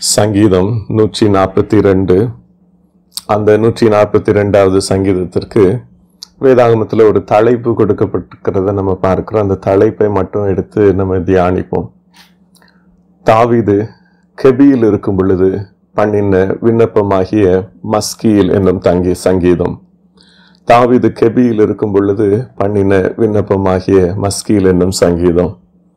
சங்கீதம் நூற்றி நாற்பத்தி ரெண்டு அந்த நூற்றி நாற்பத்தி ரெண்டாவது சங்கீதத்திற்கு வேதாகமத்தில் ஒரு தலைப்பு கொடுக்கப்பட்டிருக்கிறத நம்ம பார்க்கிறோம் அந்த தலைப்பை மட்டும் எடுத்து நம்ம தியானிப்போம் தாவீது கெபியில் இருக்கும் பொழுது பண்ணின விண்ணப்பமாகிய மஸ்கியில் என்னும் தங்கி சங்கீதம் தாவீது கெபியில் இருக்கும் பொழுது பண்ணின விண்ணப்பமாகிய மஸ்கியில் என்னும் சங்கீதம்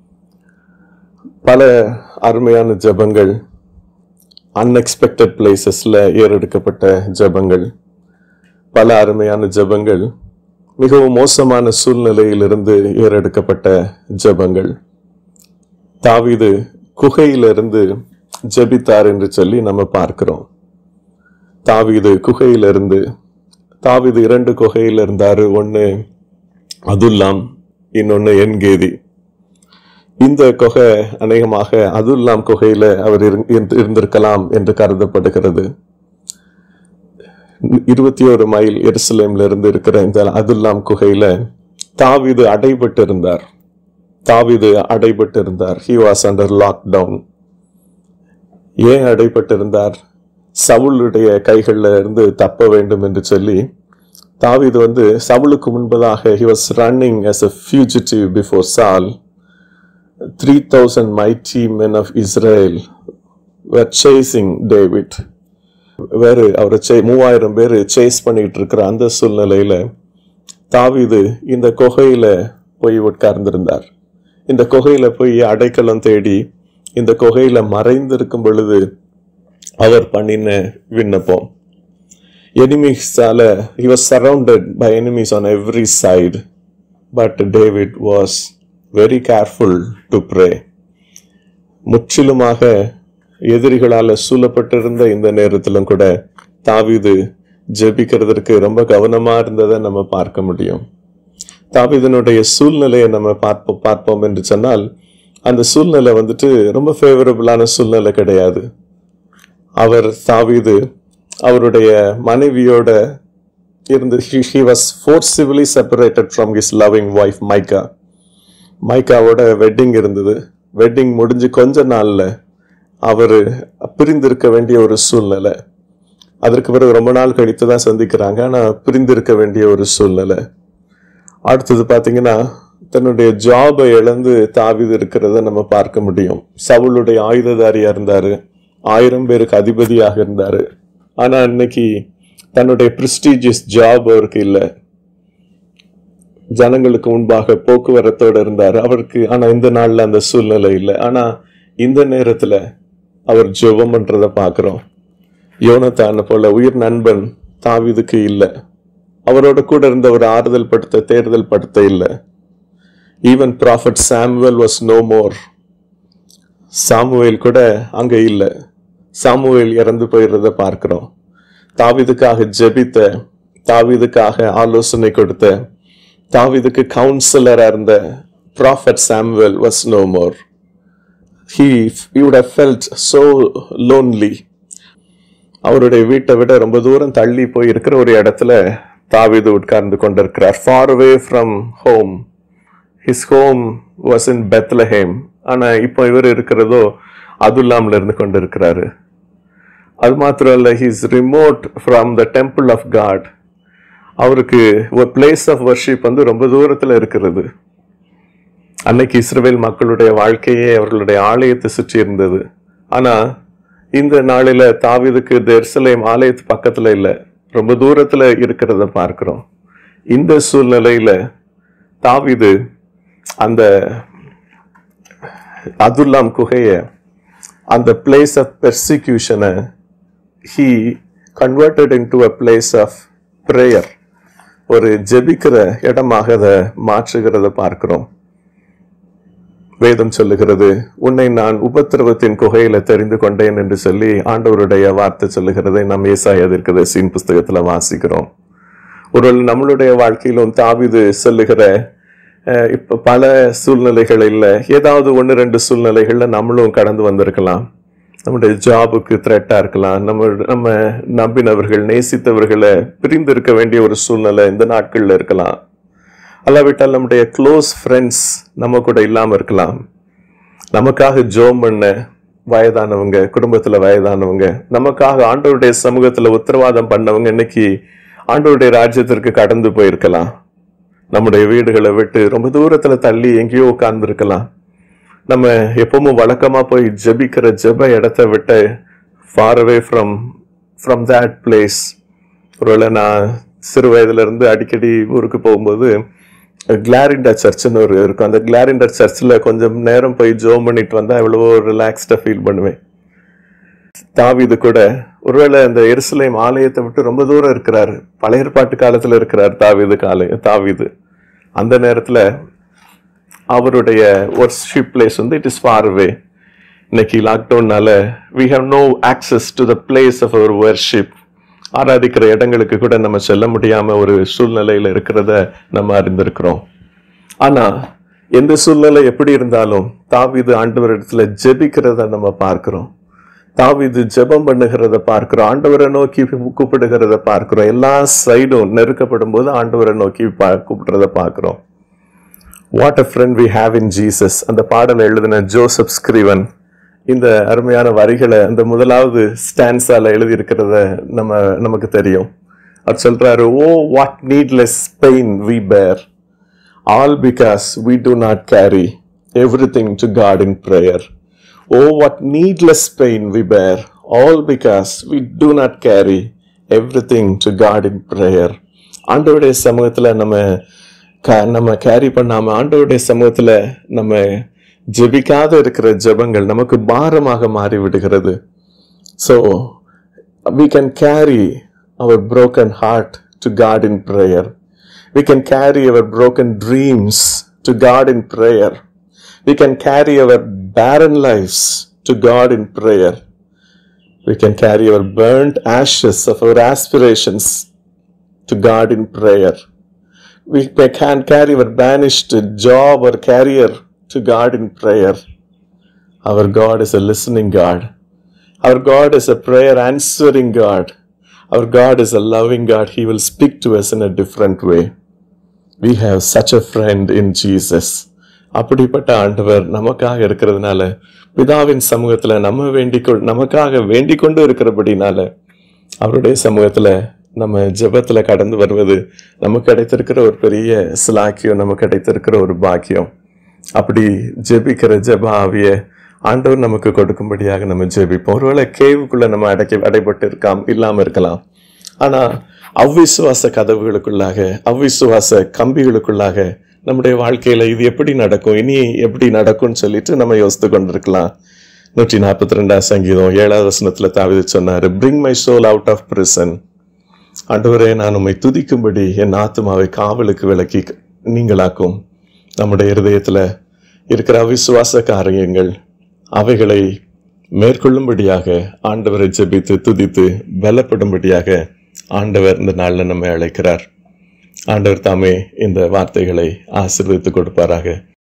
பல அருமையான ஜெபங்கள் அன்எக்ஸ்பெக்டட் பிளேசஸ்ல ஏறெடுக்கப்பட்ட ஜெபங்கள் பல அருமையான ஜெபங்கள் மிகவும் மோசமான சூழ்நிலையிலிருந்து ஏறெடுக்கப்பட்ட ஜெபங்கள் தாவீது குகையிலிருந்து ஜெபித்தார் என்று சொல்லி நம்ம பார்க்கிறோம் தாவீது குகையிலிருந்து தாவீது இரண்டு குகையில் இருந்தாரு ஒன்று அதுல்லாம் இன்னொன்று என்கேதி இந்த குகை அநேகமாக அதுல்லாம் குகையில அவர் இரு- இருந்து- இருந்திருக்கலாம் என்று கருதப்படுகிறது இருபத்தி ஒரு மைல் எருசலேம்ல இருந்து இருக்கிற இந்த அதுல்லாம் குகையில தாவீது அடைபட்டு இருந்தார் தாவீது அடைபட்டு இருந்தார் ஹி வாஸ் அண்டர் லாக்டவுன் ஏன் அடைபட்டு இருந்தார் சவுளுடைய கைகள்ல இருந்து தப்ப வேண்டும் என்று சொல்லி தாவீது வந்து சவுலுக்கு முன்பதாக he was running as a fugitive before Saul 3000 mighty men of Israel were chasing David வேறு அவரை chase- மூவாயிரம் பேர் சேஸ் பண்ணிட்டு இருக்கிற அந்த சூழ்நிலையில தாவீது இந்த குகையில போய் உட்கார்ந்திருந்தார் இந்த குகையில போய் அடைக்கலம் தேடி இந்த குகையில மறைந்திருக்கும் பொழுது அவர் பண்ணின விண்ணப்பம் எனிமீஸால he was surrounded by enemies on every side but David was very careful to pray முற்றிலுமாக எதிரிகளால சூழப்பட்டிருந்த இந்த நேரத்திலும் கூட தாவீது ஜெபிக்கிறதற்கு ரொம்ப கவனமா இருந்ததை நம்ம பார்க்க முடியும் தாவீதனுடைய சூழ்நிலையை நம்ம பார்ப்போம் பார்ப்போம் என்று சொன்னால் அந்த சூழ்நிலை வந்துட்டு ரொம்ப ஃபேவரபிளான சூழ்நிலை கிடையாது அவர் தாவீது அவருடைய மனைவியோட இருந்து he was forcibly separated from his loving wife மைக்கா மைக்காவோட வெட்டிங் இருந்தது வெட்டிங் முடிஞ்சு கொஞ்ச நாள்ல அவர் பிரிந்திருக்க வேண்டிய ஒரு சூழ்நிலை அதற்கு பிறகு ரொம்ப நாள் கழித்து தான் சந்திக்கிறாங்க ஆனா பிரிந்திருக்க வேண்டிய ஒரு சூழ்நிலை அடுத்தது பாத்தீங்கன்னா தன்னுடைய ஜாபை இழந்து தாவிது இருக்கிறத நம்ம பார்க்க முடியும் சவுளுடைய ஆயுததாரியா இருந்தாரு ஆயிரம் பேருக்கு அதிபதியாக இருந்தாரு ஆனா இன்னைக்கு தன்னுடைய பிரிஸ்டீஜியஸ் ஜாப் அவருக்கு இல்லை ஜனங்களுக்கு முன்பாக போக்குவரத்தோடு இருந்தார் அவருக்கு ஆனா இந்த நாள்ல அந்த சூழ்நிலை இல்லை ஆனா இந்த நேரத்துல அவர் ஜெபம் பண்றத பார்க்கிறோம் யோனத்தான போல உயிர் நண்பன் தாவீதுக்கு இல்லை அவரோட கூட இருந்த ஒரு ஆறுதல் படுத்த தேர்தல் படுத்த இல்லை even prophet Samuel was no more Samuel கூட அங்க இல்லை சாமுவேல் இறந்து போயிடுறத பார்க்கிறோம் தாவீதுக்காக ஜெபித்த தாவீதுக்காக ஆலோசனை கொடுத்த தாவீதுக்கு கவுன்சிலரா இருந்த prophet Samuel was no more he he would have felt so lonely அவருடைய வீட்டை விட ரொம்ப தூரம் தள்ளி போய் இருக்கிற ஒரு இடத்துல தாவீது உட்கார்ந்து கொண்டிருக்கிறார் far away from home his home was in bethlehem ஆனா இப்போ இவர் இருக்கிறதோ அதுல்லாம்ல இருந்து கொண்டிருக்கிறாரு அது மாத்திரம் இல்ல his remote from the temple of God அவருக்கு ஒரு பிளேஸ் ஆஃப் வர்ஷிப் வந்து ரொம்ப தூரத்துல இருக்கிறது அன்னைக்கு இஸ்ரவேல் மக்களுடைய வாழ்க்கையே அவர்களுடைய ஆலயத்தை சுற்றி இருந்தது ஆனா இந்த நாளில தாவீதுக்கு எருசலேம் ஆலயத்து பக்கத்துல இல்ல ரொம்ப தூரத்துல இருக்கிறத பார்க்கிறோம் இந்த சூழ்நிலையில தாவீது அந்த அதுல்லாம் குகைய அந்த பிளேஸ் ஆஃப் பெர்சிக்யூஷனை he converted into a place of prayer ஒரு ஜெபிக்கிற இடமாக அதை மாற்றுகிறத பார்க்கிறோம் வேதம் சொல்லுகிறது உன்னை நான் உபத்திரவத்தின் குகையில தெரிந்து கொண்டேன் என்று சொல்லி ஆண்டவருடைய வார்த்தை சொல்லுகிறதை நாம் ஏசாய தீர்க்கதரிசியின் புஸ்தகத்துல வாசிக்கிறோம் ஒரு நம்மளுடைய வாழ்க்கையிலும் தாவிது சொல்லுகிற அஹ், இப்ப பல சூழ்நிலைகள் இல்ல ஏதாவது ஒன்று ரெண்டு சூழ்நிலைகள்ல நம்மளும் கடந்து வந்திருக்கலாம் நம்முடைய ஜாபுக்கு த்ரெட்டா இருக்கலாம் நம்ம நம்ம நம்பினவர்கள் நேசித்தவர்களை பிரிந்து இருக்க வேண்டிய ஒரு சூழ்நிலை இந்த நாட்கள்ல இருக்கலாம் அல்லாவிட்டால் நம்முடைய க்ளோஸ் ஃப்ரெண்ட்ஸ் நம்ம கூட இல்லாம இருக்கலாம் நமக்காக ஜோம் பண்ண வயதானவங்க குடும்பத்துல வயதானவங்க நமக்காக ஆண்டவருடைய சமூகத்துல உத்தரவாதம் பண்ணவங்க இன்னைக்கு ஆண்டவருடைய ராஜ்யத்திற்கு கடந்து போயிருக்கலாம் நம்முடைய வீடுகளை விட்டு ரொம்ப தூரத்துல தள்ளி எங்கேயோ உட்கார்ந்து இருக்கலாம் நம்ம எப்பவும் வழக்கமா போய் ஜெபிக்கிற ஜெப இடத்த விட்டு far away from from that place ஒருவேளை நான் சிறு வயதுல இருந்து அடிக்கடி ஊருக்கு போகும்போது கிளாரிண்டா சர்ச்னு ஒரு இருக்கும் அந்த கிளாரிண்டா சர்ச்சில் கொஞ்சம் நேரம் போய் ஜோம் பண்ணிட்டு வந்தா எவ்வளவோ ரிலாக்ஸ்டா ஃபீல் பண்ணுவேன் தாவீது கூட ஒருவேளை இந்த எருசலேம் ஆலயத்தை விட்டு ரொம்ப தூரம் இருக்கிறாரு பழைய ஏற்பாட்டு காலத்துல இருக்கிறார் தாவீது காலை தாவீது அந்த நேரத்துல அவருடைய ஒர்ஷிப் பிளேஸ் வந்து இட் இஸ் ஃபார் அவே இன்னைக்கு லாக்டவுன்னால we have no access to the place of our worship ஆராதிக்கிற இடங்களுக்கு கூட நம்ம செல்ல முடியாம ஒரு சூழ்நிலையில இருக்கிறத நம்ம அறிந்திருக்கிறோம் ஆனா எந்த சூழ்நிலை எப்படி இருந்தாலும் தாவீது ஆண்டவரிடத்துல ஜெபிக்கிறத நம்ம பார்க்கிறோம் தாவீது ஜெபம் பண்ணுகிறத பார்க்கிறோம் ஆண்டவரை நோக்கி கூப்பிடுகிறத பார்க்கிறோம் எல்லா சைடும் நெருக்கப்படும் போது ஆண்டவரை நோக்கி பா- கூப்பிடுறத பார்க்கிறோம் what a friend we have in Jesus அந்த பாடலை எழுதின ஜோசப் ஸ்கிரீவன் இந்த அருமையான வரிகளை அந்த முதலாவது ஸ்டான்ஸால எழுதி இருக்கிறத நம்ம நமக்கு தெரியும் அவர் சொல்றாரு oh what needless pain we bear all because we do not carry everything to God in prayer oh what needless pain we bear all because we do not carry everything to God in prayer ஆண்டவருடைய சமூகத்துல நம்ம க- நம்ம carry பண்ணாம ஆண்டவருடைய சமூகத்துல நம்ம ஜெபிக்காத இருக்கிற ஜெபங்கள் நமக்கு பாரமாக மாறி விடுகிறது so we can carry our broken heart to God in prayer. We can carry our broken dreams to God in prayer. We can carry our barren lives to God in prayer. We can carry our burnt ashes of our aspirations to God in prayer. We can carry our banished job or career to God in prayer. Our God is a listening God. Our God is a prayer answering God. Our God is a loving God. He will speak to us in a different way. We have such a friend in Jesus. அப்படிப்பட்ட ஆண்டவர் நமக்காக இருக்கிறதுனால பிதாவின் சமூகத்துல நம்ம வேண்டிக் கொள் நமக்காக வேண்டிக் கொண்டு இருக்கிறபடினால அவருடைய சமூகத்துல நம்ம ஜெபத்துல கடந்து வருவது நமக்கு கிடைத்திருக்கிற ஒரு பெரிய சிலாக்கியம் நமக்கு கிடைத்திருக்கிற ஒரு பாக்கியம் அப்படி ஜெபிக்கிற ஜெப ஆவிய ஆண்டவர் நமக்கு கொடுக்கும்படியாக நம்ம ஜெபிப்போம் ஒருவேளை கேவுக்குள்ள நம்ம அடைக்க அடைபட்டு இருக்காம் இல்லாம இருக்கலாம் ஆனா அவ்விசுவாச கதவுகளுக்குள்ளாக அவ்விசுவாச கம்பிகளுக்குள்ளாக நம்முடைய வாழ்க்கையில இது எப்படி நடக்கும் இனி எப்படி நடக்கும்னு சொல்லிட்டு நம்ம யோசித்து கொண்டிருக்கலாம் நூற்றி நாற்பத்தி ரெண்டாம் சங்கீதம் ஏழாவது வசனத்துல தாவிது சொன்னாரு bring my soul out of prison ஆண்டவரே நான் உம்மை துதிக்கும்படி என் ஆத்மாவை காவலுக்கு விலக்கி நீங்களாக்கும் நம்முடைய இருதயத்துல இருக்கிற அவிசுவாச காரியங்கள் அவைகளை மேற்கொள்ளும்படியாக ஆண்டவரை ஜெபித்து துதித்து பலப்படும்படியாக ஆண்டவர் இந்த நாளில் நம்மை அழைக்கிறார் ஆண்டவர் தாமே இந்த வார்த்தைகளை ஆசீர்வதித்து கொடுப்பாராக